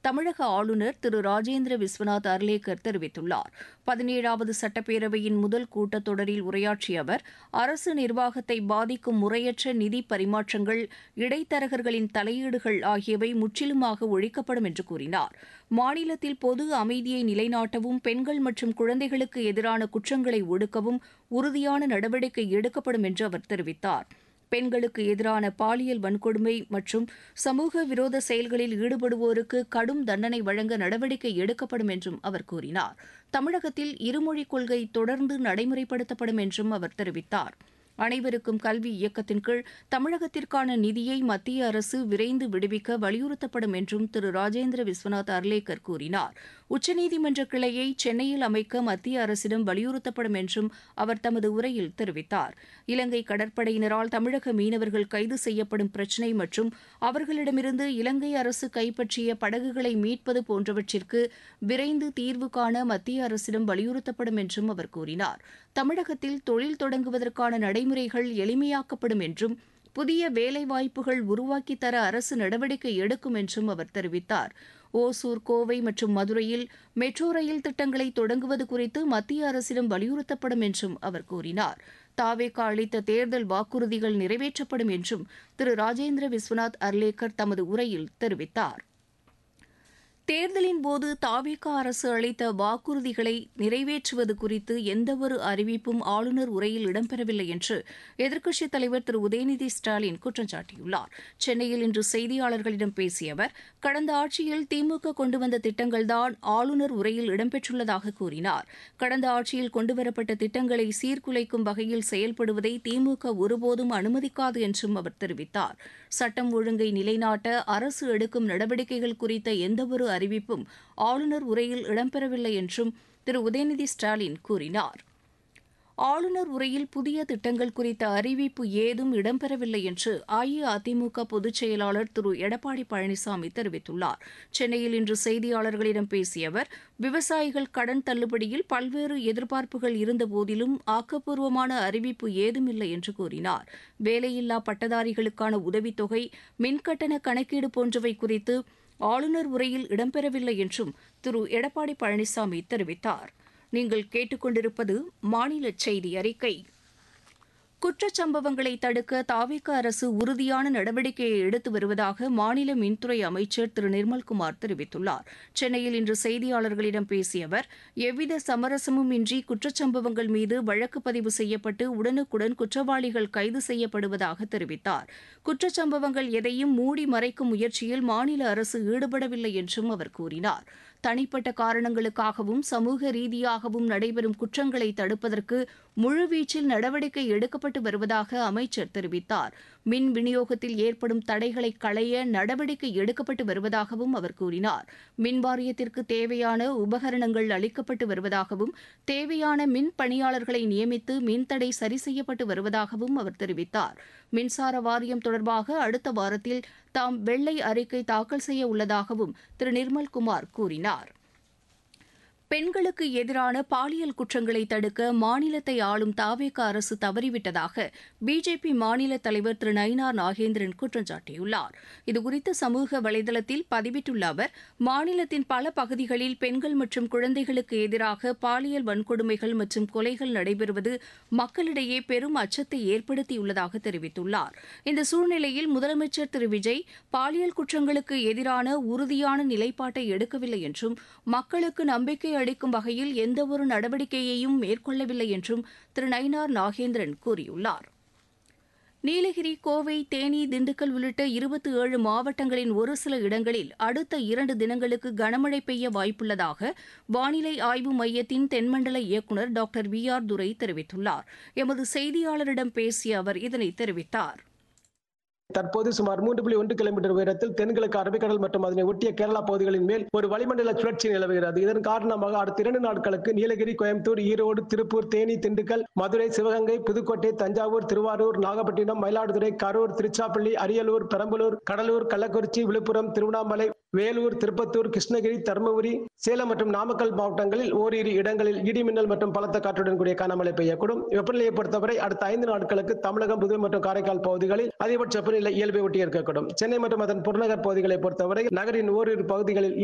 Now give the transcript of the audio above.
தமிழக ஆளுநர் திரு ராஜேந்திர விஸ்வநாத் அர்லேக்கர் தெரிவித்துள்ளார் பதினேழாவது சட்டப்பேரவையின் முதல் கூட்டத்தொடரில் உரையாற்றிய அவர் அரசு நிர்வாகத்தை பாதிக்கும் முறையற்ற நிதி பரிமாற்றங்கள் இடைத்தரகர்களின் தலையீடுகள் ஆகியவை முற்றிலுமாக ஒழிக்கப்படும் என்று கூறினார் மாநிலத்தில் பொது அமைதியை நிலைநாட்டவும் பெண்கள் மற்றும் குழந்தைகளுக்கு எதிரான குற்றங்களை ஒடுக்கவும் உறுதியான நடவடிக்கை எடுக்கப்படும் என்று அவர் தெரிவித்தார் பெண்களுக்கு எதிரான பாலியல் வன்கொடுமை மற்றும் சமூக விரோத செயல்களில் ஈடுபடுவோருக்கு கடும் தண்டனை வழங்க நடவடிக்கை எடுக்கப்படும் என்றும் அவர் கூறினார் தமிழகத்தில் இருமொழிக் கொள்கை தொடர்ந்து நடைமுறைப்படுத்தப்படும் என்றும் அவர் தெரிவித்தார் அனைவருக்கும் கல்வி இயக்கத்தின் கீழ் தமிழகத்திற்கான நிதியை மத்திய அரசு விரைந்து விடுவிக்க வலியுறுத்தப்படும் என்றும் திரு ராஜேந்திர விஸ்வநாத் அர்லேக்கர் கூறினார் உச்சநீதிமன்ற கிளையை சென்னையில் அமைக்க மத்திய அரசிடம் வலியுறுத்தப்படும் என்றும் அவர் தமது உரையில் தெரிவித்தார் இலங்கை கடற்படையினரால் தமிழக மீனவர்கள் கைது செய்யப்படும் பிரச்சினை மற்றும் அவர்களிடமிருந்து இலங்கை அரசு கைப்பற்றிய படகுகளை மீட்பது போன்றவற்றிற்கு விரைந்து தீர்வு காண மத்திய அரசிடம் வலியுறுத்தப்படும் என்றும் அவர் கூறினார் தமிழகத்தில் தொழில் தொடங்குவதற்கான நடைமுறைகள் எளிமையாக்கப்படும் என்றும் புதிய வேலைவாய்ப்புகள் உருவாக்கித் தர அரசு நடவடிக்கை எடுக்கும் என்றும் அவர் தெரிவித்தார் ஓசூர் கோவை மற்றும் மதுரையில் மெட்ரோ ரயில் திட்டங்களை தொடங்குவது குறித்து மத்திய அரசிடம் வலியுறுத்தப்படும் என்றும் அவர் கூறினார் தாவேகா அளித்த தேர்தல் வாக்குறுதிகள் நிறைவேற்றப்படும் என்றும் திரு ராஜேந்திர விஸ்வநாத் அர்லேக்கர் தமது உரையில் தெரிவித்தார் தேர்தலின் போது தாவேகா அரசு அளித்த வாக்குறுதிகளை நிறைவேற்றுவது குறித்து எந்தவொரு அறிவிப்பும் ஆளுநர் உரையில் இடம்பெறவில்லை என்று எதிர்க்கட்சித் தலைவர் திரு உதயநிதி ஸ்டாலின் குற்றம் சாட்டியுள்ளார் சென்னையில் இன்று செய்தியாளர்களிடம் பேசிய அவர் கடந்த ஆட்சியில் திமுக கொண்டு வந்த திட்டங்கள்தான் ஆளுநர் உரையில் இடம்பெற்றுள்ளதாக கூறினார் கடந்த ஆட்சியில் கொண்டுவரப்பட்ட திட்டங்களை சீர்குலைக்கும் வகையில் செயல்படுவதை திமுக ஒருபோதும் அனுமதிக்காது என்றும் அவர் தெரிவித்தார் சட்டம் ஒழுங்கை நிலைநாட்ட அரசு எடுக்கும் நடவடிக்கைகள் குறித்த எந்தவொரு அறிவிப்பும் ஆளுநர் உரையில் இடம்பெறவில்லை என்றும் திரு உதயநிதி ஸ்டாலின் கூறினார் ஆளுநர் உரையில் புதிய திட்டங்கள் குறித்த அறிவிப்பு ஏதும் இடம்பெறவில்லை என்று அஇஅதிமுக பொதுச் செயலாளர் திரு எடப்பாடி பழனிசாமி தெரிவித்துள்ளார் சென்னையில் இன்று செய்தியாளர்களிடம் பேசிய அவர் விவசாயிகள் கடன் தள்ளுபடியில் பல்வேறு எதிர்பார்ப்புகள் இருந்தபோதிலும் ஆக்கப்பூர்வமான அறிவிப்பு ஏதுமில்லை என்று கூறினார் வேலையில்லா பட்டதாரிகளுக்கான உதவித்தொகை மின்கட்டண கணக்கீடு போன்றவை குறித்து ஆளுநர் உரையில் இடம்பெறவில்லை என்றும் திரு எடப்பாடி பழனிசாமி தெரிவித்தார் நீங்கள் கேட்டுக்கொண்டிருப்பது மாநில செய்தி அறிக்கை குற்றச்சம்பவங்களை தடுக்க தாவேக அரசு உறுதியான நடவடிக்கையை எடுத்து வருவதாக மாநில மின்துறை அமைச்சர் திரு நிர்மல்குமார் தெரிவித்துள்ளார் சென்னையில் இன்று செய்தியாளர்களிடம் பேசிய அவர் எவ்வித சமரசமும் இன்றி குற்றச்சம்பவங்கள் மீது வழக்கு பதிவு செய்யப்பட்டு உடனுக்குடன் குற்றவாளிகள் கைது செய்யப்படுவதாக தெரிவித்தார் குற்றச்சம்பவங்கள் எதையும் மூடி மறைக்கும் முயற்சியில் மாநில அரசு ஈடுபடவில்லை என்றும் அவர் கூறினார் தனிப்பட்ட காரணங்களுக்காகவும் சமூக ரீதியாகவும் நடைபெறும் குற்றங்களை தடுப்பதற்கு முழுவீச்சில் நடவடிக்கை எடுக்கப்பட்டு வருவதாக அமைச்சர் தெரிவித்தார் மின் விநியோகத்தில் ஏற்படும் தடைகளை களைய நடவடிக்கை எடுக்கப்பட்டு வருவதாகவும் அவர் கூறினார் மின் வாரியத்திற்கு தேவையான உபகரணங்கள் அளிக்கப்பட்டு வருவதாகவும் தேவையான மின் பணியாளர்களை நியமித்து மின்தடை சரி செய்யப்பட்டு வருவதாகவும் அவர் தெரிவித்தார் மின்சார வாரியம் தொடர்பாக அடுத்த வாரத்தில் தாம் வெள்ளை அறிக்கை தாக்கல் செய்ய உள்ளதாகவும் திரு நிர்மல்குமார் கூறினார் பெண்களுக்கு எதிரான பாலியல் குற்றங்களை தடுக்க மாநிலத்தை ஆளும் தாவேக அரசு தவறிவிட்டதாக பிஜேபி மாநில தலைவர் திரு நயினார் நாகேந்திரன் குற்றம் சாட்டியுள்ளார் இதுகுறித்து சமூக வலைதளத்தில் பதிவிட்டுள்ள அவர் மாநிலத்தின் பல பகுதிகளில் பெண்கள் மற்றும் குழந்தைகளுக்கு எதிராக பாலியல் வன்கொடுமைகள் மற்றும் கொலைகள் நடைபெறுவது மக்களிடையே பெரும் அச்சத்தை ஏற்படுத்தியுள்ளதாக தெரிவித்துள்ளார் இந்த சூழ்நிலையில் முதலமைச்சர் திரு விஜய் பாலியல் குற்றங்களுக்கு எதிரான உறுதியான நிலைப்பாட்டை எடுக்கவில்லை என்றும் மக்களுக்கு நம்பிக்கை அளிக்கும் வகையில் எந்தவொரு நடவடிக்கையையும் மேற்கொள்ளவில்லை என்றும் திரு நயினார் நாகேந்திரன் கூறியுள்ளார் நீலகிரி கோவை தேனி திண்டுக்கல் உள்ளிட்ட இருபத்தி ஏழு மாவட்டங்களின் ஒரு சில இடங்களில் அடுத்த இரண்டு தினங்களுக்கு கனமழை பெய்ய வாய்ப்புள்ளதாக வானிலை ஆய்வு மையத்தின் தென்மண்டல இயக்குநர் டாக்டர் வி ஆர் துரை தெரிவித்துள்ளார் எமது செய்தியாளரிடம் பேசிய அவர் இதனை தெரிவித்தார் தற்போது சுமார் மூன்று புள்ளி ஒன்று கிலோமீட்டர் உயரத்தில் தென்கிழக்கு அரபிக்கடல் மற்றும் அதனை ஒட்டிய கேரளா பகுதிகளின் மேல் ஒரு வளிமண்டல சுழற்சி நிலவுகிறது இதன் காரணமாக அடுத்த இரண்டு நாட்களுக்கு நீலகிரி கோயம்புத்தூர் ஈரோடு திருப்பூர் தேனி திண்டுக்கல் மதுரை சிவகங்கை புதுக்கோட்டை தஞ்சாவூர் திருவாரூர் நாகப்பட்டினம் மயிலாடுதுறை கரூர் திருச்சாப்பள்ளி அரியலூர் பெரம்பலூர் கடலூர் கள்ளக்குறிச்சி விழுப்புரம் திருவண்ணாமலை வேலூர் திருப்பத்தூர் கிருஷ்ணகிரி தருமபுரி சேலம் மற்றும் நாமக்கல் மாவட்டங்களில் ஓரிரு இடங்களில் இடிமின்னல் மற்றும் பலத்த காற்றுடன் கூடிய கனமழை பெய்யக்கூடும் வெப்பநிலையை பொறுத்தவரை அடுத்த ஐந்து நாட்களுக்கு தமிழகம் புதுவை மற்றும் காரைக்கால் பகுதிகளில் அதிகபட்ச வெப்பநிலை இயல்பை ஒட்டி இருக்கக்கூடும் சென்னை மற்றும் அதன் புறநகர் பகுதிகளை பொறுத்தவரை நகரின் ஓரிரு பகுதிகளில்